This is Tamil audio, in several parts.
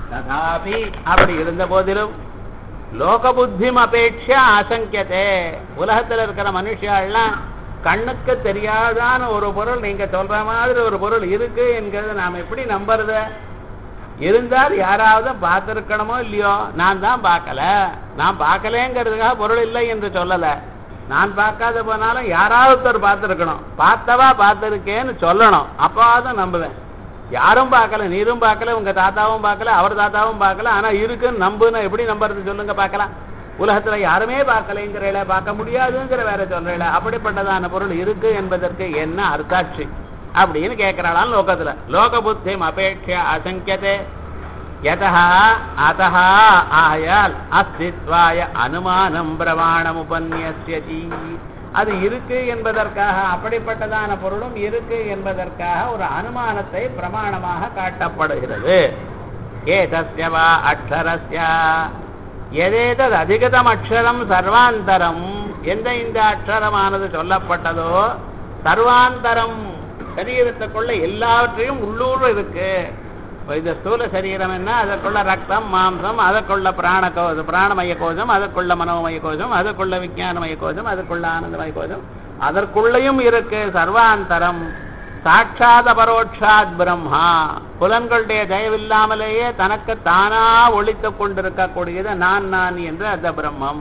ததாபி அப்படி இருந்த போதிலும் லோக புத்திம் அபேட்ச ஆசங்கியதே உலகத்துல இருக்கிற மனுஷாலாம் கண்ணுக்கு தெரியாதான ஒரு பொருள் நீங்க சொல்ற மாதிரி ஒரு பொருள் இருக்கு என்கிறத நாம் எப்படி நம்புறது இருந்தால் யாராவது பார்த்திருக்கணுமோ இல்லையோ நான் தான் பார்க்கல நான் பார்க்கலங்கிறதுக்காக பொருள் இல்லை என்று சொல்லல நான் பார்க்காத போனாலும் யாராவது ஒருத்தர் பார்த்திருக்கணும் பார்த்தவா பார்த்திருக்கேன்னு சொல்லணும் அப்பாவது நம்புவேன் யாரும் பார்க்கல நீரும் பார்க்கல உங்க தாத்தாவும் பார்க்கல அவர் தாத்தாவும் பார்க்கல ஆனா இருக்குன்னு நம்புன்னு எப்படி நம்புறது சொல்லுங்க பார்க்கலாம் உலகத்துல யாருமே பார்க்கலைங்கிறல பார்க்க முடியாதுங்கிற வேற சொல்றல அப்படிப்பட்டதான பொருள் இருக்கு என்பதற்கு என்ன அர்த்தாட்சி அப்படின்னு கேட்கிறாளாம் லோகத்துல லோக புத்திம் அபேட்ச அசங்கியதே யதா அத்தः ஆயால் அஸ்தித்வாய அனுமானம் பிரமாணம் உபன்யசியதி அது இருக்கு என்பதற்காக அப்படிப்பட்டதான பொருளும் இருக்கு என்பதற்காக ஒரு அனுமானத்தை பிரமாணமாக காட்டப்படுகிறது ஏதஸ்ய வா அக்ஷரஸ்ய எதேதது அதிகதம் அக்ஷரம் சர்வாந்தரம் எந்த இந்த அக்ஷரமானது சொல்லப்பட்டதோ சர்வாந்தரம் சரீரத்துக்குள்ள எல்லாவற்றையும் உள்ளூர் இருக்கு இந்த ஸ்தூல சரீரம் என்ன அதற்குள்ள ரத்தம் மாம்சம் அதற்குள்ள பிராண கோஷம் பிராணமய கோஷம் அதற்குள்ள மனோமய கோஷம் அதற்குள்ள விஞ்ஞானமய கோஷம் அதற்குள்ள ஆனந்தமய கோஷம் அதற்குள்ளேயும் இருக்கு சர்வாந்தரம் சாட்சாத் அபரோட்சாத் பிரம்மா புலன்களுடைய தயவில்லாமலேயே தனக்கு தானா ஒழித்துக் கொண்டிருக்கக்கூடியது நான் நான் என்று அந்த பிரம்மம்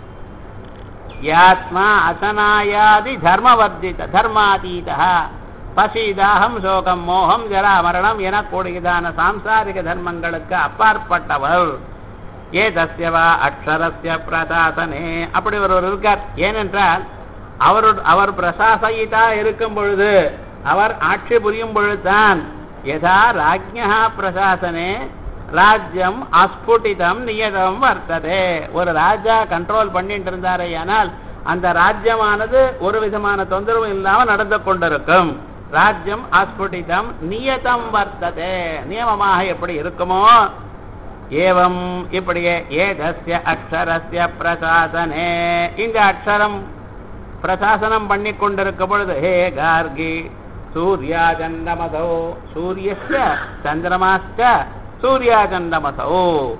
யாத்மா அசனாயாதி தர்மவர்த்தித தர்மாதீதா பசிதாகம் சோகம் மோகம் ஜரா மரணம் எனக்கூடியதான சாம்சாரிக தர்மங்களுக்கு அப்பாற்பட்டவர் ஏ தஸ்யவா அக்ஷரஸ்ய பிரசாசனே அப்படி ஒருவர் இருக்கார் ஏனென்றால் அவர் அவர் பிரசாசயிதா இருக்கும் பொழுது அவர் ஆட்சி புரியும் பொழுதுதான் யதா ராஜ்யா பிரசாசனே ராஜ்யம் அஸ்புட்டிதம் நியதம் வர்த்ததே ஒரு ராஜா கண்ட்ரோல் பண்ணிட்டு இருந்தாரே ஆனால் அந்த ராஜ்யமானது ஒரு விதமான தொந்தரவு இல்லாம நடந்து கொண்டிருக்கும் ராஜ்யம் அஸ்புட்டிதம் நியதம் வர்த்ததே நியமமாக எப்படி இருக்குமோ ஏவம் இப்படியே ஏதஸ்ய அக்ஷரஸ்ய பிரசாசனே இந்த அக்ஷரம் பிரசாசனம் பண்ணி கொண்டிருக்கும் பொழுது ஹே கார்கி சூர்யா சந்திரமசோ சூரியஸ்ய சந்திரமாஸ்ட சூர்யா சந்திரமசோ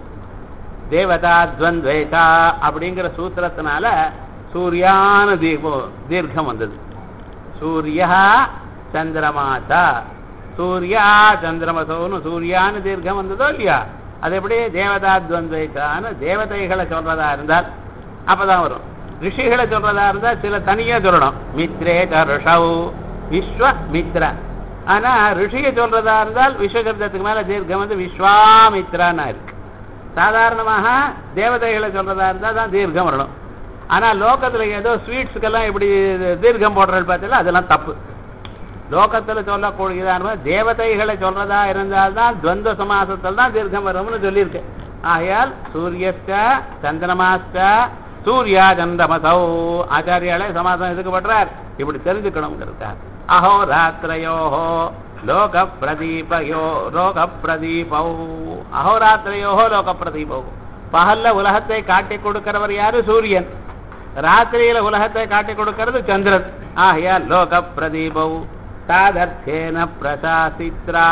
தேவதா துவந்த்வேதா அப்படிங்கிற சூத்திரத்தினால சூர்யான தீர்க்கம் தீர்க்கம் வந்தது சூரியா சந்திரமாதா சூர்யா சந்திரமசோன்னு சூர்யான்னு தீர்க்கம் வந்ததோ இல்லையா அது எப்படி தேவதா துவந்த்வைத்தான்னு தேவதைகளை சொல்றதா இருந்தால் அப்பதான் வரும் ரிஷிகளை சொல்றதா இருந்தா சில தனியா சொல்லணும் மித்ரே ரிஷவ் விஸ்வ மித்ர ஆனா ரிஷியை சொல்றதா இருந்தால் விஸ்வசப்தத்துக்கு மேல தீர்க்கம் வந்து விஸ்வாமித்ரான்னு இருக்கு சாதாரணமாக தேவதைகளை சொல்றதா இருந்தா தான் தீர்க்கம் வரணும் ஆனா லோகத்துல ஏதோ ஸ்வீட்ஸுக்கெல்லாம் இப்படி தீர்க்கம் போடுறது பார்த்தீங்களா அதெல்லாம் தப்பு லோகத்துல சொல்லக்கூடியதான தேவதைகளை சொல்றதா இருந்தால்தான் துவந்த சமாசத்தில் தான் தீர்க்கம் வரும்னு சொல்லியிருக்கு ஆகையால் சூரியஸ்ட சந்திரமாஸ்ட சூர்யா சந்திரமசௌ ஆச்சாரியாலே சமாசம் எதுக்கு பண்றார் இப்படி தெரிஞ்சுக்கணுங்கிறதுக்காக அஹோ ராத்திரையோஹோ லோக பிரதீபயோ லோக பிரதீபௌ அஹோராத்திரையோஹோ லோக பிரதீபௌ பகல்ல உலகத்தை காட்டி கொடுக்கிறவர் யாரு சூரியன் ராத்திரியில உலகத்தை காட்டி கொடுக்கிறது சந்திரன் ஆகையால் லோக பிரதீபௌ சாதர்த்தேன பிரசாசித்ரா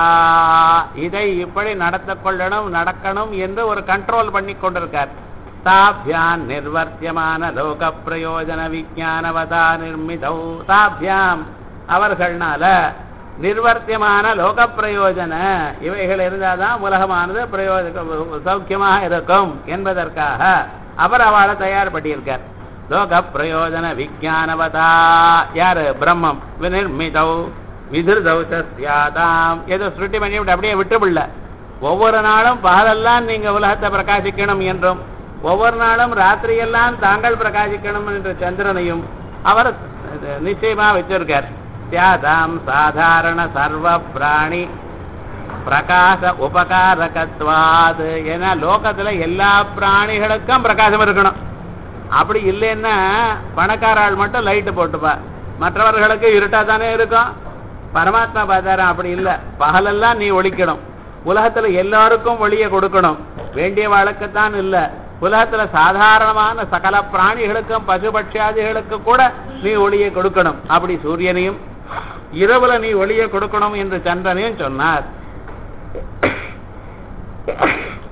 இதை இப்படி நடத்த கொள்ளணும் நடக்கணும் என்று ஒரு கண்ட்ரோல் பண்ணி கொண்டிருக்கார் தாபியான் நிர்வர்த்தியமான லோக பிரயோஜன விஜானவதா நிர்மிதௌ தாபியாம் அவர்கள்னால நிர்வர்த்தியமான லோக பிரயோஜன இவைகள் இருந்தாதான் உலகமானது பிரயோஜன சௌக்கியமாக இருக்கும் என்பதற்காக அவர் அவளை தயார் பண்ணியிருக்கார் லோக பிரயோஜன விஜானவதா யாரு பிரம்மம் விநிர்மிதௌ விதிர்தௌ சஸ்யாதாம் ஏதோ சுருட்டி பண்ணி விட்டு அப்படியே விட்டுவிடல ஒவ்வொரு நாளும் பகலெல்லாம் நீங்க உலகத்தை பிரகாசிக்கணும் என்றும் ஒவ்வொரு நாளும் ராத்திரியெல்லாம் தாங்கள் பிரகாசிக்கணும் என்ற சந்திரனையும் அவர் நிச்சயமா வச்சிருக்கார் தியாதாம் சாதாரண சர்வ பிராணி பிரகாச உபகாரகத்வாது ஏன்னா லோகத்துல எல்லா பிராணிகளுக்கும் பிரகாசம் இருக்கணும் அப்படி இல்லைன்னா பணக்காராள் மட்டும் லைட்டு போட்டுப்பா மற்றவர்களுக்கு இருட்டா தானே இருக்கும் பரமாத்மா பாதாரம் அப்படி இல்லை பகலெல்லாம் நீ ஒழிக்கணும் உலகத்துல எல்லாருக்கும் ஒளிய கொடுக்கணும் வேண்டிய வழக்குத்தான் இல்ல உலகத்துல சாதாரணமான சகல பிராணிகளுக்கும் பசுபட்சாதிகளுக்கு கூட நீ ஒளியை கொடுக்கணும் அப்படி சூரியனையும் இரவுல நீ ஒளியை கொடுக்கணும் என்று சந்திரனையும் சொன்னார்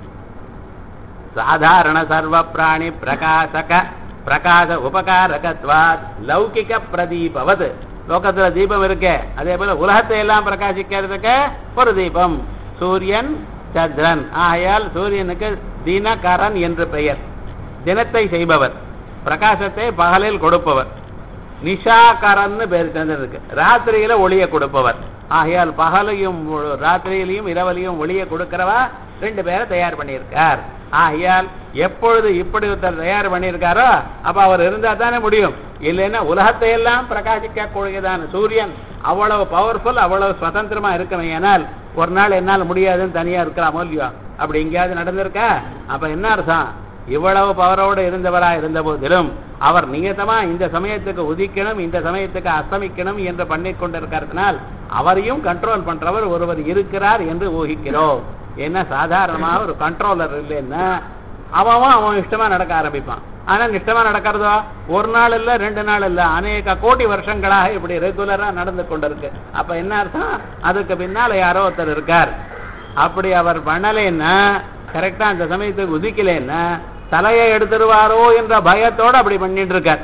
சாதாரண சர்வ பிராணி பிரகாசக பிரகாச உபகாரகத்வாத் லௌகிக பிரதீபவது லோகத்துல தீபம் இருக்கே அதே போல உலகத்தை எல்லாம் பிரகாசிக்கிறதுக்கு ஒரு தீபம் சூரியன் சந்திரன் ஆகையால் சூரியனுக்கு தினகரன் என்று பெயர் தினத்தை செய்பவர் பிரகாசத்தை பகலில் கொடுப்பவர் நிஷாகரன்னு பேர் சந்திரனுக்கு ராத்திரியில ஒளியை கொடுப்பவர் ஆகையால் பகலையும் ஒ- ராத்திரியிலையும் இரவலையும் ஒளியை கொடுக்கிறவா ரெண்டு பேரை தயார் பண்ணியிருக்கார் ஆகையால் எப்பொழுது இப்படி ஒருத்தர் தயார் பண்ணியிருக்காரோ அப்ப அவர் இருந்தா தானே முடியும் இல்லைன்னா உலகத்தை எல்லாம் பிரகாசிக்க கூடியதான சூரியன் அவ்வளவு பவர்ஃபுல் அவ்வளவு சுதந்திரமா இருக்கணும் ஏனால் ஒரு நாள் என்னால் முடியாதுன்னு தனியா இருக்கலாமோ இல்லையோ அப்படி எங்கேயாவது நடந்திருக்கா அப்ப என்ன அர்த்தம் இவ்வளவு பவரோடு இருந்தவரா இருந்த போதிலும் அவர் நியதமா இந்த சமயத்துக்கு உதிக்கணும் இந்த சமயத்துக்கு அஸ்தமிக்கணும் என்று பண்ணி கொண்டிருக்கிறதுனால் அவரையும் கண்ட்ரோல் பண்றவர் ஒருவர் இருக்கிறார் என்று ஊகிக்கிறோம் என்ன சாதாரணமா ஒரு கண்ட்ரோலர் இல்லைன்னா அவன் அவன் இஷ்டமா நடக்க ஆரம்பிப்பான் ஆனா இஷ்டமா நடக்கிறதோ ஒரு நாள் இல்ல ரெண்டு நாள் இல்ல அநேக கோடி வருஷங்களாக இப்படி ரெகுலரா நடந்து கொண்டிருக்கு அப்ப என்ன அர்த்தம் அதுக்கு பின்னால யாரோ ஒருத்தர் இருக்கார் அப்படி அவர் பண்ணலைன்னா கரெக்டா அந்த சமயத்துக்கு உதிக்கலைன்னா தலையை எடுத்துருவாரோ என்ற பயத்தோட அப்படி பண்ணிட்டு இருக்கார்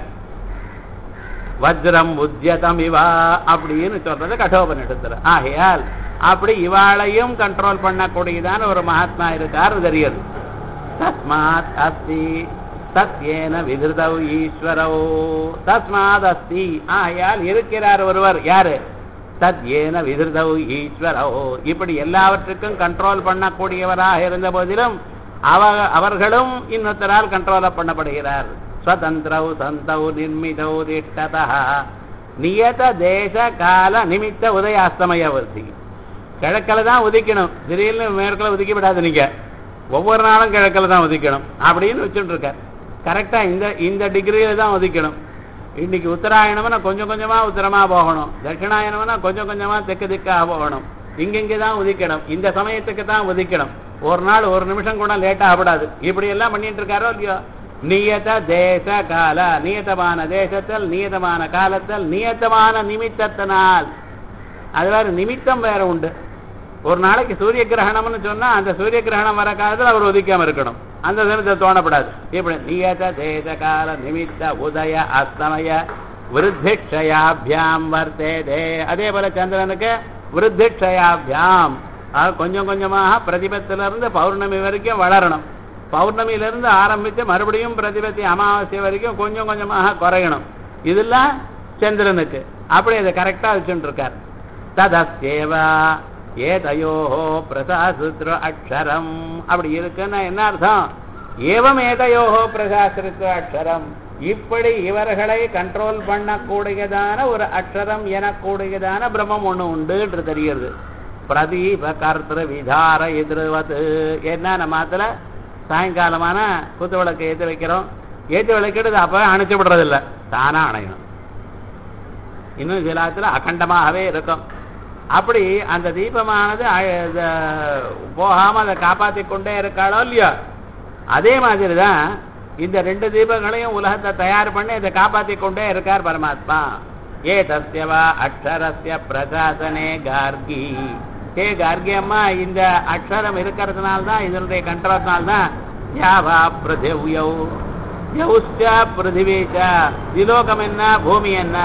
வஜ்ரம் உத்யதம் இவா அப்படின்னு சொல்றது கட்டோபன் எடுத்துரு ஆகையால் அப்படி இவாளையும் கண்ட்ரோல் பண்ணக்கூடியதான ஒரு மகாத்மா இருக்கார் தெரியுது தஸ்மாத் அஸ்தி சத்யேன விதிருதவ் ஈஸ்வரோ தஸ்மாத் அஸ்தி ஆகையால் இருக்கிறார் ஒருவர் யாரு தத்யேன விதிருதவ் ஈஸ்வரோ இப்படி எல்லாவற்றுக்கும் கண்ட்ரோல் பண்ணக்கூடியவராக இருந்த போதிலும் அவ அவர்களும் இன்னொருத்தரால் கண்ட்ரோல் பண்ணப்படுகிறார் ஸ்வதந்திரௌ சந்தௌ நிர்மிதௌ திஷ்டதா நியத தேச கால நிமித்த உதயாஸ்தமயவர்த்தி கிழக்கில தான் உதிக்கணும் திடீர்னு மேற்கில் உதிக்க விடாது நீங்க ஒவ்வொரு நாளும் கிழக்கில் தான் உதிக்கணும் அப்படின்னு வச்சுட்டு இருக்க கரெக்டா இந்த இந்த டிகிரியில தான் உதிக்கணும் இன்னைக்கு உத்தராயணம்னா கொஞ்சம் கொஞ்சமா உத்தரமா போகணும் தட்சிணாயனம்னா கொஞ்சம் கொஞ்சமா தெற்கு திக்காக போகணும் இங்கிங்க தான் உதிக்கணும் இந்த சமயத்துக்கு தான் உதிக்கணும் ஒரு நாள் ஒரு நிமிஷம் கூட லேட் ஆகக்கூடாது இப்படி எல்லாம் பண்ணிட்டு இருக்காரோ இல்லையோ நியத தேச கால நியதமான தேசத்தில் நியதமான காலத்தில் நியதமான நிமித்தத்தினால் அது வேற நிமித்தம் வேற உண்டு ஒரு நாளைக்கு சூரிய கிரகணம்னு சொன்னா அந்த சூரிய கிரகணம் வர காலத்துல அவர் உதிக்காம இருக்கணும் அந்த தினத்தை தோணப்படாது இப்படி நியத தேச கால நிமித்த உதய அஸ்தமய விருத்திக்ஷயாபியாம் வர்த்தேதே அதே போல சந்திரனுக்கு விருத்திக்ஷயாபியாம் ஆக கொஞ்சம் கொஞ்சமாக பிரதிபத்திலிருந்து பௌர்ணமி வரைக்கும் வளரணும் பௌர்ணமியிலிருந்து ஆரம்பித்து மறுபடியும் பிரதிபத்தி அமாவாசை வரைக்கும் கொஞ்சம் கொஞ்சமாக குறையணும் இதெல்லாம் சந்திரனுக்கு அப்படி அதை கரெக்டா வச்சுட்டு இருக்கார் ததஸ்தேவா ஏதையோஹோ பிரசாசுத்ர அக்ஷரம் அப்படி இருக்குன்னா என்ன அர்த்தம் ஏவம் ஏதையோஹோ பிரசாசிருத்த அக்ஷரம் இப்படி இவர்களை கண்ட்ரோல் பண்ணக்கூடியதான ஒரு அக்ஷரம் எனக்கூடியதான பிரம்மம் ஒண்ணு உண்டு என்று தெரிகிறது பிரதீப கர்த்திர விதார எதிர்வது என்ன நம்ம அதுல சாயங்காலமான குத்து விளக்கு ஏற்றி வைக்கிறோம் ஏற்றி விளக்கிட்டு அப்ப அணைச்சு விடுறதில்ல தானா அணையணும் இன்னும் சில இடத்துல அகண்டமாகவே இருக்கும் அப்படி அந்த தீபமானது அ- இத போகாம அதை காப்பாத்தி கொண்டே இருக்காளோ இல்லையோ அதே மாதிரி தான் இந்த ரெண்டு தீபங்களையும் உலகத்தை தயார் பண்ணி இதை காப்பாத்தி கொண்டே இருக்கார் பரமாத்மா ஏ தஸ்யவா அக்ஷரஸ்ய பிரசாசனே கார்கி ஹே கார்கி அம்மா இந்த அக்ஷரம் இருக்கிறதுனால தான் இதனுடைய கண்ட்ரோல்னால தான் யாவா பிரதிவ்யௌ யௌச்ச பிருத்திவீச்ச திலோகம் என்ன பூமி என்ன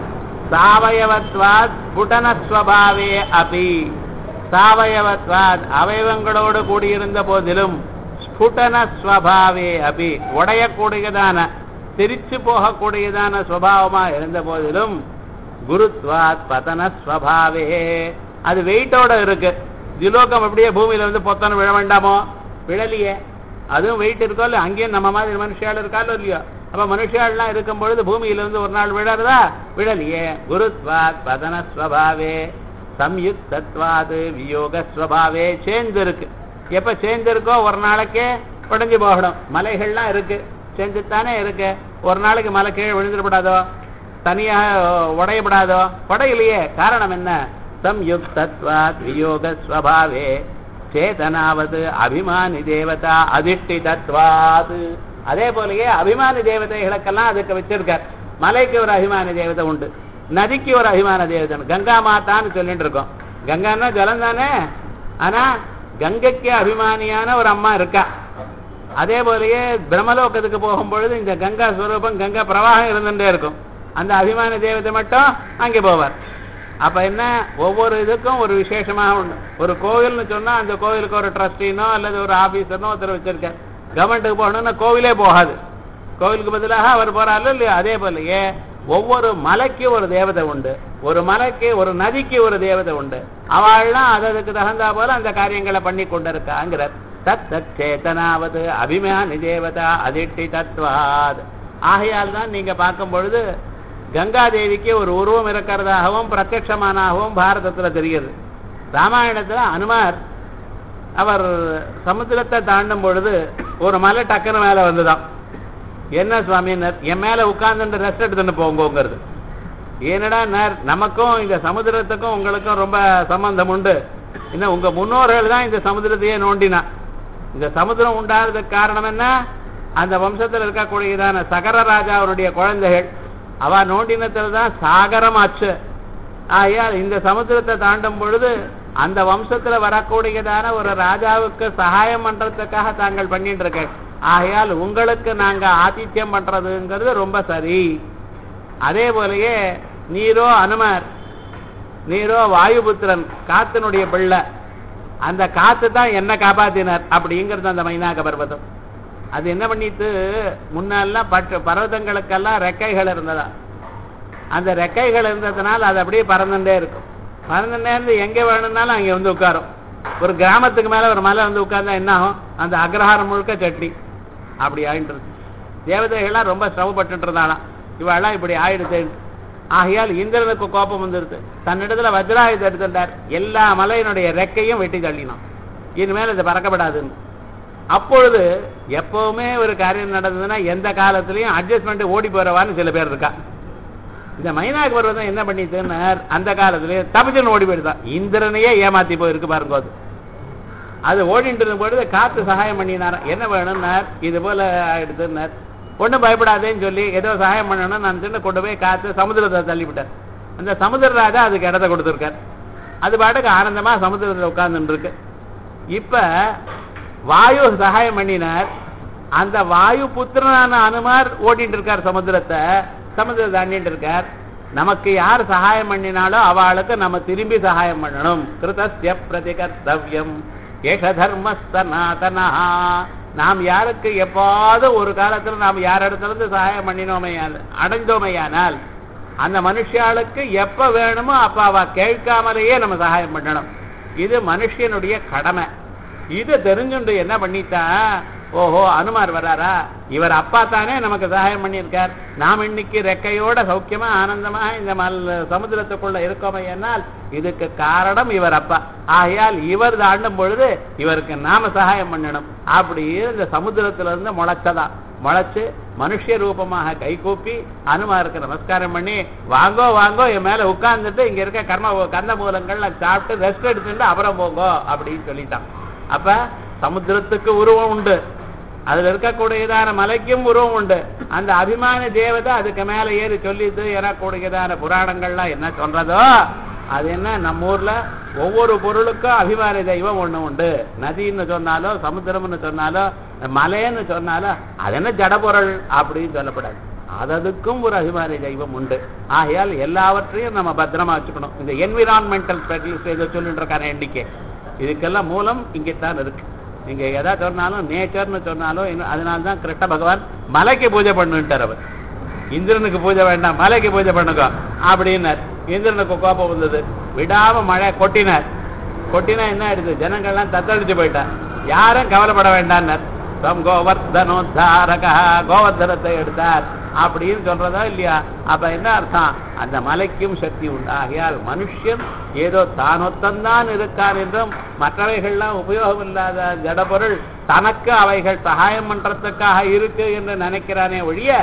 சாவயவத்வாத் ஸ்புடனஸ்வபாவே அபி சாவயவத்வாத் அவயவங்களோடு கூடியிருந்த போதிலும் ஸ்புடனஸ்வபாவே அபி உடையக்கூடியதான திரிச்சு போகக்கூடியதான சுவாவமா இருந்த போதிலும் குருத்வாத் பதனஸ்வபாவே அது வெயிட்டோட இருக்கு திலோகம் அப்படியே பூமியில வந்து பொத்தன விழ வேண்டாமோ விழலையே அதுவும் வெயிட் இருக்கோ இல்லையோ அங்கேயும் நம்ம மாதிரி மனுஷியால் இருக்காலோ இல்லையோ அப்ப மனுஷியாள்லாம் இருக்கும் பொழுது பூமியில இருந்து ஒரு நாள் விழறதா விழலையே குருத்வாத் பதனஸ்வபாவே சம்யுக்தத்வாது வியோகஸ்வபாவே சேர்ந்திருக்கு எப்ப சேர்ந்திருக்கோ ஒரு நாளைக்கே உடைஞ்சு போகணும் மலைகள்லாம் இருக்கு சேர்ந்துத்தானே இருக்கு ஒரு நாளைக்கு மலை கீழே விழுந்துடப்படாதோ தனியாக உடையப்படாதோ உடையிலையே காரணம் என்ன சம்யுக்தத்வாத் வியோகஸ்வபாவே சேதனாவது அபிமானி தேவதா அதிஷ்டிதத்வாது அதே போலயே அபிமானி தேவதைகளுக்கெல்லாம் அதுக்கு வச்சிருக்கார் மலைக்கு ஒரு அபிமானி தேவதை உண்டு நதிக்கு ஒரு அபிமான தேவதை உண்டு. கங்கா மாதான்னு சொல்லிட்டு இருக்கோம் கங்கான்னா ஜலம் தானே ஆனா கங்கைக்கு அபிமானியான ஒரு அம்மா இருக்கா அதே போலயே பிரம்மலோகத்துக்கு போகும்பொழுது இந்த கங்கா ஸ்வரூபம் கங்கா பிரவாகம் இருந்துட்டே இருக்கும் அந்த அபிமான தேவதை மட்டும் அங்கே போவார் அப்ப என்ன ஒவ்வொரு இதுக்கும் ஒரு விசேஷமாக உண்டு ஒரு கோவில்னு சொன்னா அந்த கோவிலுக்கு ஒரு ட்ரஸ்டினோ அல்லது ஒரு ஆபீசர்னோ ஒருத்தர் வச்சிருக்கார் கவர்மெண்ட்டுக்கு போகணும்னா கோவிலே போகாது கோவிலுக்கு பதிலாக அவர் போறாரு இல்லையா அதே போலயே ஒவ்வொரு மலைக்கு ஒரு தேவதை உண்டு ஒரு மலைக்கு ஒரு நதிக்கு ஒரு தேவதை உண்டு அவள்லாம் அதற்கு தகுந்தா போல அந்த காரியங்களை பண்ணி கொண்டிருக்காங்கிறார் தத் தத் சேத்தனாவது அபிமானி தேவதா அதிட்டி தத்வாத் ஆகையால் தான் நீங்க பார்க்கும் பொழுது கங்கா தேவிக்கு ஒரு உருவம் இருக்கிறதாகவும் பிரத்யட்சமானாகவும் பாரதத்துல தெரிகிறது ராமாயணத்துல அனுமார் அவர் சமுத்திரத்தை தாண்டும் பொழுது ஒரு மலை டக்குன்னு மேல வந்துதான் என்ன சுவாமினர் என் மேல உட்கார்ந்து ரெஸ்ட் எடுத்துட்டு போங்கோங்கிறது ஏனடா நேர் நமக்கும் இந்த சமுத்திரத்துக்கும் உங்களுக்கும் ரொம்ப சம்பந்தம் உண்டு இன்னும் உங்க முன்னோர்கள் தான் இந்த சமுத்திரத்தையே நோண்டினா இந்த சமுத்திரம் உண்டானதுக்கு காரணம் என்ன அந்த வம்சத்தில் இருக்கக்கூடியதான சகர ராஜா அவருடைய குழந்தைகள் அவ நோண்டினத்தில் தான் சாகரமாச்சு ஆகையால் இந்த சமுத்திரத்தை தாண்டும் பொழுது அந்த வம்சத்துல வரக்கூடியதான ஒரு ராஜாவுக்கு சகாயம் பண்றதுக்காக தாங்கள் பண்ணிட்டு இருக்க ஆகையால் உங்களுக்கு நாங்க ஆதித்யம் பண்றதுங்கிறது ரொம்ப சரி அதே போலயே நீரோ அனுமர் நீரோ வாயுபுத்திரன் காத்தினுடைய பிள்ளை அந்த காத்து தான் என்ன காப்பாத்தினார் அப்படிங்கிறது அந்த மைனாக பர்வதம் அது என்ன பண்ணிட்டு முன்னெல்லாம் பட்டு பர்வதங்களுக்கெல்லாம் ரெக்கைகள் இருந்ததா அந்த ரெக்கைகள் இருந்ததுனால அது அப்படியே பறந்துட்டே இருக்கும் பறந்துட்டே இருந்து எங்க வேணும்னாலும் அங்க வந்து உட்காரும் ஒரு கிராமத்துக்கு மேல ஒரு மலை வந்து உட்கார்ந்தா என்ன ஆகும் அந்த அக்ரஹாரம் முழுக்க சட்னி அப்படி ஆயிட்டு இருக்கு தேவதைகள்லாம் ரொம்ப சிரமப்பட்டு இருந்தாலாம் இவெல்லாம் இப்படி ஆயிடுது ஆகையால் இந்திரனுக்கு கோபம் வந்துருது தன்னிடத்துல வஜ்ராயுதம் எடுத்துட்டார் எல்லா மலையினுடைய ரெக்கையும் வெட்டி தள்ளினான் இனிமேல் இது பறக்கப்படாதுன்னு அப்பொழுது எப்பவுமே ஒரு காரியம் நடந்ததுன்னா எந்த காலத்திலையும் அட்ஜஸ்ட்மெண்ட் ஓடி போறவான்னு சில பேர் இருக்கா இந்த மைனாக்கு பர்வதம் என்ன பண்ணிட்டுன்னு அந்த காலத்திலேயே தபிச்சுன்னு ஓடி போயிடுதான் இந்திரனையே ஏமாத்தி போயிருக்கு பாருங்க அது அது ஓடிட்டு இருக்கும் பொழுது காத்து சகாயம் பண்ணினார் என்ன வேணும்னார் இது போல எடுத்துனார் ஒன்றும் பயப்படாதேன்னு சொல்லி ஏதோ சகாயம் பண்ணணும் நான் சின்ன கொண்டு போய் காத்து சமுதிரத்தை தள்ளிவிட்டார் அந்த சமுதிர ராஜா அதுக்கு இடத்த கொடுத்துருக்கார் அது பாட்டுக்கு ஆனந்தமா சமுதிரத்தில் உட்கார்ந்துட்டு இருக்கு இப்ப வாயு சகாயம் பண்ணினார் அந்த வாயு புத்திரனான அனுமார் ஓட்டிட்டு இருக்கார் சமுத்திரத்தை சமுதிரத்தை தாண்டிட்டு இருக்கார் நமக்கு யார் சகாயம் பண்ணினாலோ அவளுக்கு நம்ம திரும்பி சகாயம் பண்ணணும் கிருதஸ்ய பிரதிகர்த்தவ்யம் ஏக தர்ம சனாதனா நாம் யாருக்கு எப்பாவது ஒரு காலத்துல நாம் யார் இடத்துல இருந்து சகாயம் பண்ணினோமையால் அடைந்தோமையானால் அந்த மனுஷாளுக்கு எப்ப வேணுமோ அப்ப அவ கேட்காமலேயே நம்ம சகாயம் பண்ணணும் இது மனுஷனுடைய கடமை இது தெரிஞ்சுண்டு என்ன பண்ணிட்டா ஓஹோ அனுமார் வராரா இவர் அப்பா தானே நமக்கு சகாயம் பண்ணியிருக்கார் நாம் இன்னைக்கு ரெக்கையோட சௌக்கியமா ஆனந்தமா இந்த மல் சமுத்திரத்துக்குள்ள இருக்கோமே என்னால் இதுக்கு காரணம் இவர் அப்பா ஆகையால் இவர் தாண்டும் பொழுது இவருக்கு நாம சகாயம் பண்ணணும் அப்படி இந்த சமுத்திரத்துல இருந்து முளைச்சதா முளைச்சு மனுஷ ரூபமாக கைகூப்பி அனுமாருக்கு நமஸ்காரம் பண்ணி வாங்கோ வாங்கோ என் மேல உட்கார்ந்துட்டு இங்க இருக்க கர்ம கந்த மூலங்கள்ல சாப்பிட்டு ரெஸ்ட் எடுத்துட்டு அப்புறம் போங்கோ அப்படின்னு சொல்லிட்டான் அப்ப சமுத்திரத்துக்கு உருவம் உண்டு அதுல இருக்கக்கூடியதான மலைக்கும் உருவம் உண்டு அந்த அபிமான தேவதை அதுக்கு மேல ஏறி சொல்லிட்டு ஏறக்கூடியதான புராணங்கள்லாம் என்ன சொல்றதோ அது என்ன நம்ம ஊர்ல ஒவ்வொரு பொருளுக்கும் அபிமான தெய்வம் ஒண்ணு உண்டு நதின்னு சொன்னாலோ சமுத்திரம்னு சொன்னாலோ மலைன்னு சொன்னாலோ அது என்ன ஜடபொருள் அப்படின்னு சொல்லப்படாது அததுக்கும் ஒரு அபிமான தெய்வம் உண்டு ஆகையால் எல்லாவற்றையும் நம்ம பத்திரமா வச்சுக்கணும் இந்த என்விரான்மெண்டல் ஸ்பெஷலிஸ்ட் ஏதோ சொல்லிட்டு இருக்காரு எண்ணிக்கை இதுக்கெல்லாம் மூலம் இங்கத்தான் இருக்கு நீங்க எதா சொன்னாலும் நேச்சர்னு சொன்னாலும் இன்னும் அதனால தான் கிருஷ்ண பகவான் மலைக்கு பூஜை பண்ணுட்டார் அவர் இந்திரனுக்கு பூஜை வேண்டாம் மலைக்கு பூஜை பண்ணுங்க அப்படின்னார் இந்திரனுக்கு கோபம் வந்தது விடாம மழை கொட்டினார் கொட்டினா என்ன ஆயிடுது ஜனங்கள்லாம் தத்தளிச்சு போயிட்டா யாரும் கவலைப்பட வேண்டாம்னார் தம் கோவர்தனோத்தாரக கோவர்தனத்தை எடுத்தார் அப்படின்னு சொல்றதா இல்லையா அப்ப என்ன அர்த்தம் அந்த மலைக்கும் சக்தி உண்டு ஆகையால் மனுஷன் ஏதோ தானொத்தந்தான் இருக்கான் என்றும் மற்றவைகள்லாம் உபயோகம் இல்லாத ஜடபொருள் தனக்கு அவைகள் சகாயம் பண்றதுக்காக இருக்கு என்று நினைக்கிறானே ஒழிய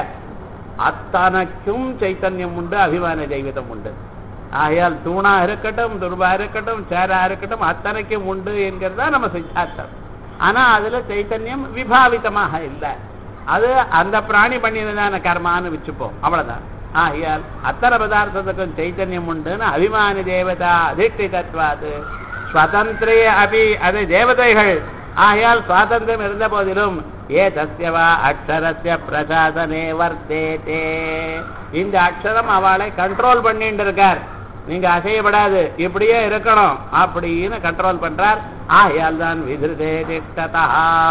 அத்தனைக்கும் சைத்தன்யம் உண்டு அபிமான தெய்வதம் உண்டு ஆகையால் தூணா இருக்கட்டும் துருபா இருக்கட்டும் சேரா இருக்கட்டும் அத்தனைக்கும் உண்டு என்கிறது தான் நம்ம சித்தார்த்தம் ஆனா அதுல சைத்தன்யம் விபாவிதமாக இல்லை அது அந்த பிராணி பண்ணினதான கர்மான்னு வச்சுப்போம் அவ்வளவுதான் ஆகையால் அத்தனை பதார்த்தத்துக்கும் சைத்தன்யம் உண்டுன்னு அபிமானி தேவதா அதிஷ்டி தத்வாது ஸ்வதந்திரே அபி அது தேவதைகள் ஆகையால் சுவாதந்திரம் இருந்த போதிலும் ஏ தஸ்யவா அக்ஷரஸ்ய பிரசாசனே வர்த்தேதே இந்த அக்ஷரம் அவளை கண்ட்ரோல் பண்ணிட்டு இருக்கார் நீங்க அசையப்படாது இப்படியே இருக்கணும் அப்படின்னு கண்ட்ரோல் பண்றார் ஆகையால் தான் விதிருதே திஷ்டதா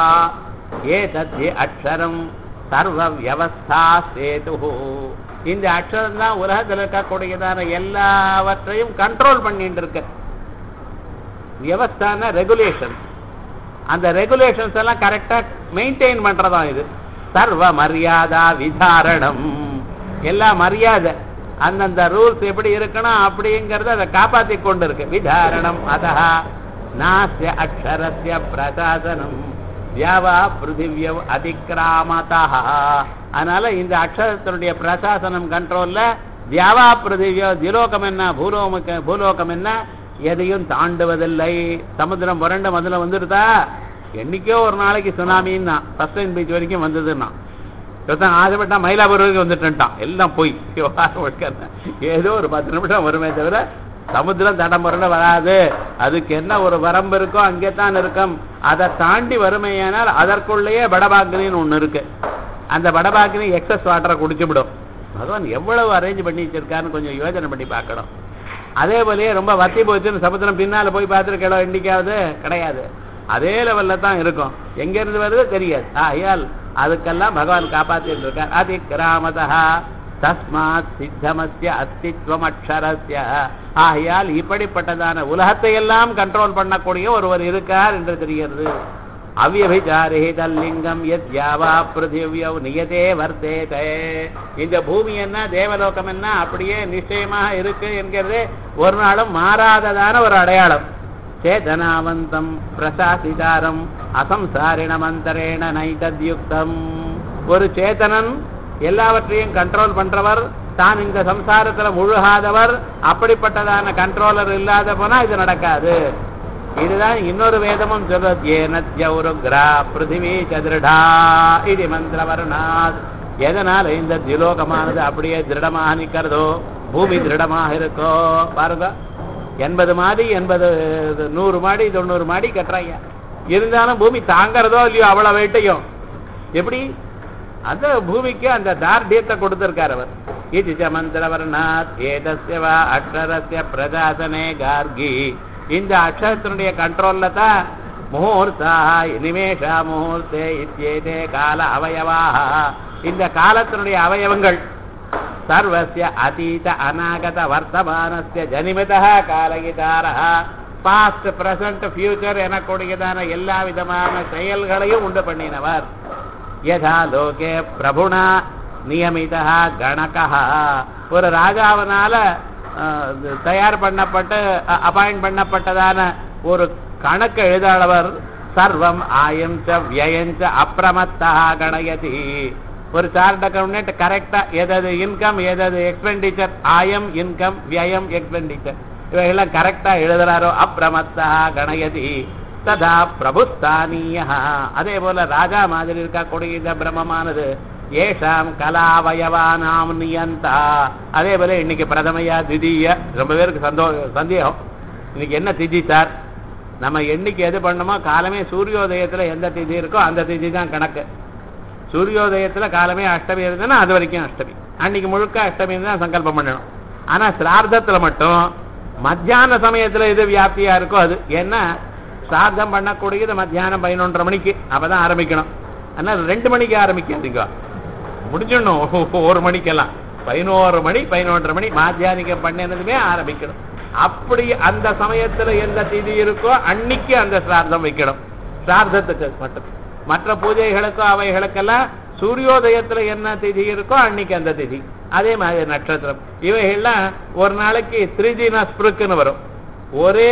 ஏ தத்ய அக்ஷரம் சர்வ வியவஸ்தா சேது இந்த அக்ஷரம் தான் உலகத்தில் இருக்கக்கூடியதான எல்லாவற்றையும் கண்ட்ரோல் பண்ணிட்டு இருக்கு வியவஸ்தான ரெகுலேஷன் அந்த ரெகுலேஷன்ஸ் எல்லாம் கரெக்டா மெயின்டைன் பண்றதா இது சர்வ மரியாதா விதாரணம் எல்லா மரியாதை அந்தந்த ரூல்ஸ் எப்படி இருக்கணும் அப்படிங்கறத அதை காப்பாத்தி கொண்டு இருக்கு விதாரணம் அதா நாஸ்ய அக்ஷரஸ்ய பிரசாசனம் வியாவா பிருத்திவியவ் அதிக்கிராமதா அதனால இந்த அக்ஷரத்தினுடைய பிரசாசனம் கண்ட்ரோல்ல வியாவா பிருத்திவியோ திலோகம் என்ன பூலோமுக பூலோகம் என்ன எதையும் தாண்டுவதில்லை சமுத்திரம் புரண்டு முதல்ல வந்துருதா என்னைக்கோ ஒரு நாளைக்கு சுனாமின்னா ஃபர்ஸ்ட் லைன் பீச் வரைக்கும் வந்ததுன்னா ஒருத்தன் ஆசைப்பட்டா மயிலாப்பூர் வரைக்கும் வந்துட்டுட்டான் எல்லாம் போய் விவகாரம் எடுக்காத. ஏதோ ஒரு பத்து நிமிஷம் வருமே தவிர சமுத்திரம் தடம் புரண்ட வராது அதுக்கு என்ன ஒரு வரம்பு இருக்கோ அங்கே தான் இருக்கும் அதை தாண்டி வறுமையானால் அதற்குள்ளேயே படபாக்கினின்னு ஒண்ணு இருக்கு அந்த படபாக்கினி எக்ஸஸ் வாட்டரை குடிச்சுவிடும் பகவான் எவ்வளவு அரேஞ்ச் பண்ணி வச்சிருக்காருன்னு கொஞ்சம் யோசனை பண்ணி பார்க்கணும் அதே போலயே ரொம்ப வத்தி போச்சுன்னு சமுத்திரம் பின்னால போய் பார்த்துருக்கோம் இன்னைக்காவது கிடையாது அதே லெவல்ல தான் இருக்கும் எங்க இருந்து வருது தெரியாது ஆகையால் அதுக்கெல்லாம் பகவான் காப்பாத்திட்டு இருக்கார் அதி கிராமதா தஸ்மாத் சித்தமஸ்ய அஸ்தித்வம் அக்ஷரஸ்ய ஆகையால் இப்படிப்பட்டதான உலகத்தை எல்லாம் கண்ட்ரோல் பண்ணக்கூடிய ஒருவர் இருக்கார் என்று தெரிகிறது அவ்யபிச்சாரிதல்லிங்கம் எத் யாவா பிருத்திவியவ் நியதே வர்த்தேதே இந்த பூமி என்ன தேவலோகம் என்ன அப்படியே நிச்சயமாக இருக்கு என்கிறது ஒரு நாளும் மாறாததான ஒரு அடையாளம் சேதனாவந்தம் பிரசாசிதாரம் அசம்சாரிணமந்தரேண நைதத்யுக்தம் ஒரு சேதனன் எல்லாவற்றையும் கண்ட்ரோல் பண்றவர் தான் இந்த சம்சாரத்துல முழுகாதவர் அப்படிப்பட்டதான கண்ட்ரோலர் இல்லாத போனா இது நடக்காது இதுதான் இன்னொரு வேதமும் சொல்றது ஏனத்யௌருக்ரா பிருத்திவி சதிருடா இது மந்திரவர்ணாத் எதனால இந்த திலோகமானது அப்படியே திருடமாக நிக்கிறதோ பூமி திருடமாக இருக்கோ பாருங்க எண்பது மாடி எண்பது நூறு மாடி தொண்ணூறு மாடி கட்டுறாங்க இருந்தாலும் பூமி தாங்கறதோ இல்லையோ அவ்வளவு வெயிட்டையும் எப்படி அந்த பூமிக்கு அந்த தார்டியத்தை கொடுத்திருக்கார் அவர் இது ச மந்திரவர்ணாத் ஏதஸ்ய வா அக்ஷரஸ்ய பிரஜாசனே கார்கி இந்த அக்ஷரத்தினுடைய கண்ட்ரோல்ல தான் முகூர்த்தா நிமேஷா முகூர்த்தே இத்தியேதே கால அவயவாக இந்த காலத்தினுடைய அவயவங்கள் சர்வஸ்ய அதீத அநாகத வர்த்தமானஸ்ய ஜனிமிதா காலகிதாரः பாஸ்ட் பிரசன்ட் ஃபியூச்சர் எனக்கூடியதான எல்லா விதமான செயல்களையும் உண்டு பண்ணினவர் யதா லோகே பிரபுணா நியமிதா கணகா ஒரு ராஜாவினால அஹ், இது தயார் பண்ணப்பட்டு அப்பாயிண்ட் பண்ணப்பட்டதான ஒரு கணக்கு எழுதாளவர் சர்வம் ஆயம் ச வியயம் ச அப்பிரமத்தா கணயதி ஒரு சார்ட் அக்கௌண்ட் கரெக்டா எதது இன்கம் எதது எக்ஸ்பெண்டிச்சர் ஆயம் இன்கம் வியம் எக்ஸ்பெண்டிச்சர் இவைகள்லாம் கரெக்டா எழுதுறாரோ அப்பிரமத்தா கணயதி ததா பிரபுஸ்தானிய அதே போல ராஜா மாதிரி இருக்கக்கூடிய இந்த பிரம்மமானது ஏஷாம் கலாவயவானாம் நியந்தா அதே போல இன்னைக்கு பிரதமையா திதிய ரொம்ப பேருக்கு சந்தோ சந்தேகம் இன்னைக்கு என்ன திதி சார் நம்ம என்னைக்கு எது பண்ணோமோ காலமே சூரியோதயத்துல எந்த திதி இருக்கோ அந்த திதி தான் கணக்கு சூரியோதயத்துல காலமே அஷ்டமி இருந்ததுன்னா அது வரைக்கும் அஷ்டமி அன்னைக்கு முழுக்க அஷ்டமி தான் சங்கல்பம் பண்ணணும் ஆனா சிரார்த்தத்துல மட்டும் மத்தியான சமயத்துல எது வியாப்தியா இருக்கோ அது ஏன்னா சிரார்த்தம் பண்ணக்கூடியது மத்தியானம் பதினொன்றரை மணிக்கு அப்பதான் ஆரம்பிக்கணும் அதனால ரெண்டு மணிக்கு ஆரம்பிக்காதீங்க முடிஞ்சிடணும் ஒரு மணிக்கெல்லாம் பதினோரு மணி பதினொன்றரை மணி மாத்தியானிக்கம் பண்ணினதுமே ஆரம்பிக்கணும் அப்படி அந்த சமயத்துல எந்த திதி இருக்கோ அன்னைக்கு அந்த சிரார்த்தம் வைக்கணும் சிரார்த்தத்துக்கு மட்டும் மற்ற பூஜைகளுக்கோ அவைகளுக்கெல்லாம் சூரியோதயத்துல என்ன திதி இருக்கோ அன்னைக்கு அந்த திதி அதே மாதிரி நட்சத்திரம் இவைகள்லாம் ஒரு நாளைக்கு த்ரிதின ஸ்பிருக்குன்னு வரும் ஒரே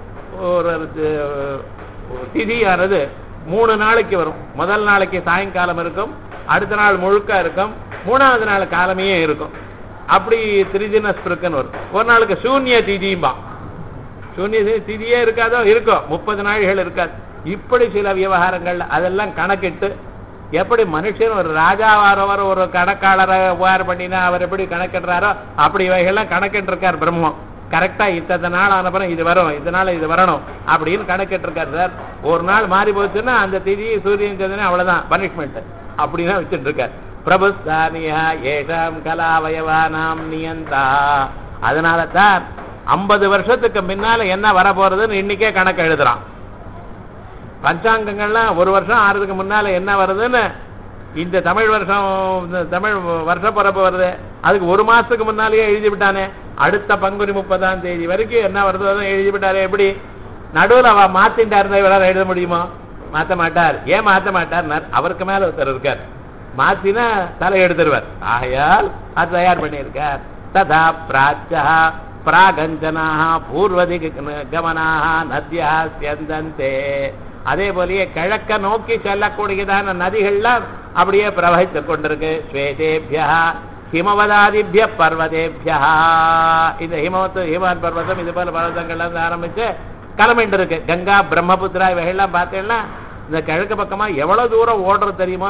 ஒரு அஹ், திதியானது மூணு நாளைக்கு வரும் முதல் நாளைக்கு சாயங்காலம் இருக்கும் அடுத்த நாள் முழுக்க இருக்கும் மூணாவது நாள் காலமே இருக்கும் அப்படி திரிதின ஸ்பிருக்குன்னு வரும் ஒரு நாளுக்கு சூன்ய திதியும்பா சூன்ய தி- திதியே இருக்காதோ இருக்கும் முப்பது நாள்கள் இருக்காது இப்படி சில விவகாரங்கள் அதெல்லாம் கணக்கிட்டு எப்படி மனுஷன் ஒரு ராஜாவாரவர் ஒரு கணக்காளரை உபகாரம் பண்ணினா அவர் எப்படி கணக்கிடுறாரோ அப்படி இவைகள்லாம் கணக்கிட்டு இருக்கார் பிரம்மம் கரெக்டா இத்தனை நாள் ஆனப்புறம் இது வரும் இதனால இது வரணும் அப்படின்னு கணக்கிட்டு இருக்காரு சார் ஒரு நாள் மாறி போச்சுன்னா அந்த திதி சூரியன் சந்திரன் அவ்வளவுதான் பனிஷ்மெண்ட் அப்படிதான் வச்சுட்டு இருக்கார் பிரபுஸ்தானியா ஏஷாம் கலாவயவானாம் நியந்தா அதனால தான் ஐம்பது வருஷத்துக்கு முன்னால என்ன வர போறதுன்னு இன்னைக்கே கணக்கு எழுதுறான் பஞ்சாங்கங்கள்லாம் ஒரு வருஷம் ஆறதுக்கு முன்னால என்ன வருதுன்னு இந்த தமிழ் வருஷம் இந்த தமிழ் வருஷ பிறப்பு வருது அதுக்கு ஒரு மாசத்துக்கு முன்னாலேயே எழுதி விட்டானே அடுத்த பங்குனி முப்பதாம் தேதி வரைக்கும் என்ன வருதோ அதான் எழுதி விட்டாரு எப்படி நடுவில் அவ மாத்தின்டா இருந்தா இவரால் எழுத முடியுமா மாத்த மாட்டார் ஏன் மாத்த மாட்டார் அவருக்கு மேல ஒருத்தர் இருக்கார் மாத்தினா தலை எடுத்துருவார் ஆகையால் அது தயார் பண்ணியிருக்கார் ததா பிராச்சா பிராகஞ்சனாக பூர்வதி கமனாக நத்தியா சியந்தந்தே அதே போலயே கிழக்க நோக்கி செல்லக்கூடியதான நதிகள்லாம் அப்படியே பிரவகித்துக் கொண்டிருக்கு ஸ்வேதேபியா ஹிமவதாதிபிய பர்வதேபியா இந்த ஹிமவத்து ஹிமான் பர்வதம் இது போல பர்வதங்கள்ல இருந்து ஆரம்பிச்சு கிளம்பிட்டு இருக்கு கங்கா பிரம்மபுத்திரா இவைகள்லாம் பார்த்தீங்கன்னா இந்த கிழக்கு பக்கமா எவ்வளவு தூரம் ஓடுறது தெரியுமோ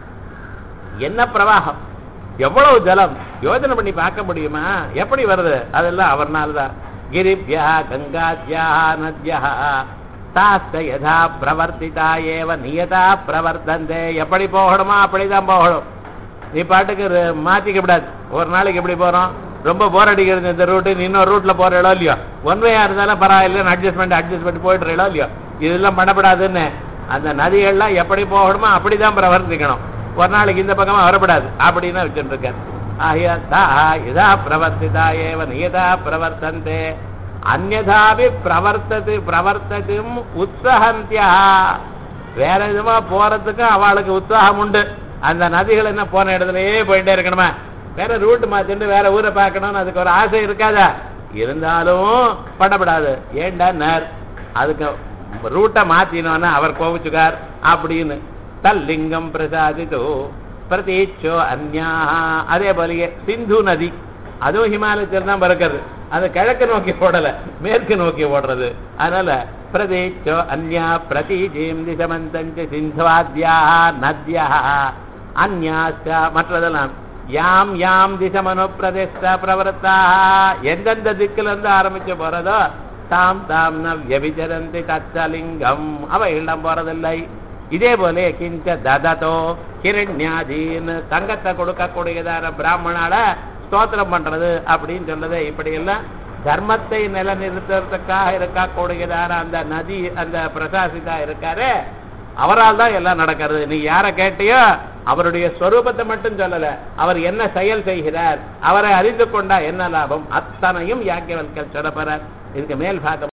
என்ன பிரவாகம் எவ்வளவு ஜலம் யோஜனை பண்ணி பார்க்க முடியுமா எப்படி வருது அதெல்லாம் அவர்னால்தான் கிரிபியா கங்காத்யா நத்யா தாஸ்த யதா பிரவர்த்திதா ஏவ நியதா பிரவர்த்தந்தே எப்படி போகணுமோ அப்படிதான் போகணும் நீ பாட்டுக்கு ரு- மாத்திக்க கூடாது ஒரு நாளைக்கு எப்படி போறோம் ரொம்ப போர் அடிக்கிறது இந்த ரூட்டு இன்னொரு ரூட்ல போற இடம் இல்லையோ ஒன் வேயா இருந்தாலும் பரவாயில்ல அட்ஜஸ்ட்மெண்ட் அட்ஜஸ்ட் பண்ணி போயிட்டு இடம் இல்லையோ இதெல்லாம் பண்ணப்படாதுன்னு அந்த நதிகள்லாம் எப்படி போகணுமோ அப்படிதான் பிரவர்த்திக்கணும் ஒரு நாளைக்கு இந்த பக்கமா வரப்படாது அப்படின்னு வச்சுட்டு இருக்கார் ஆகிய தா இதா பிரவர்த்திதா ஏவ நியதா பிரவர்த்தந்தே அந்நதாபி பிரவர்த்தது பிரவர்த்ததும் உத்ஸகந்தியா வேற விதமா போறதுக்கு அவளுக்கு உற்சாகம் உண்டு அந்த நதிகள் என்ன போன இடத்துலயே போயிட்டே இருக்கணுமா வேற ரூட் மாத்திட்டு வேற ஊரை பார்க்கணும்னு அதுக்கு ஒரு ஆசை இருக்காதா இருந்தாலும் பண்ணப்படாது ஏண்டா நேர் அதுக்கு ரூட்டை மாத்தினோன்னா அவர் கோவிச்சுக்கார் அப்படின்னு தல்லிங்கம் பிரசாதித்தோ பிரதீச்சோ அந்யா அதே போலயே சிந்து நதி அதுவும் ஹிமாலயத்தில் தான் பிறக்கிறது அது கிழக்கு நோக்கி ஓடல மேற்கு நோக்கி ஓடுறது அதனால பிரதேச்சோ அந்யா பிரதீஜீம் திசமந்தஞ்ச சிந்துவாத்யா நத்யா அந்யாச்ச மற்றதெல்லாம் யாம் யாம் திசமனு பிரதேச பிரவர்த்தா எந்தெந்த திக்குல இருந்து ஆரம்பிச்சு போறதோ தாம் தாம் ந வியபிச்சரந்தி தச்சலிங்கம் அவ இடம் போறதில்லை இதே போல கிஞ்ச தததோ கிரண்யாதீன் தங்கத்தை கொடுக்கக்கூடியதான பிராமணால ஸ்தோத்திரம் பண்றது அப்படின்னு சொல்றது இப்படி எல்லாம் தர்மத்தை நிலைநிறுத்துறதுக்காக இருக்கக்கூடியதான அந்த நதி அந்த பிரசாசிதா இருக்காரு அவரால் தான் எல்லாம் நடக்கிறது நீ யார கேட்டியோ அவருடைய ஸ்வரூபத்தை மட்டும் சொல்லல அவர் என்ன செயல் செய்கிறார் அவரை அறிந்து கொண்டா என்ன லாபம் அத்தனையும் யாக்கியவல்கள் சொல்லப்படுறார் இதுக்கு மேல் பார்க்க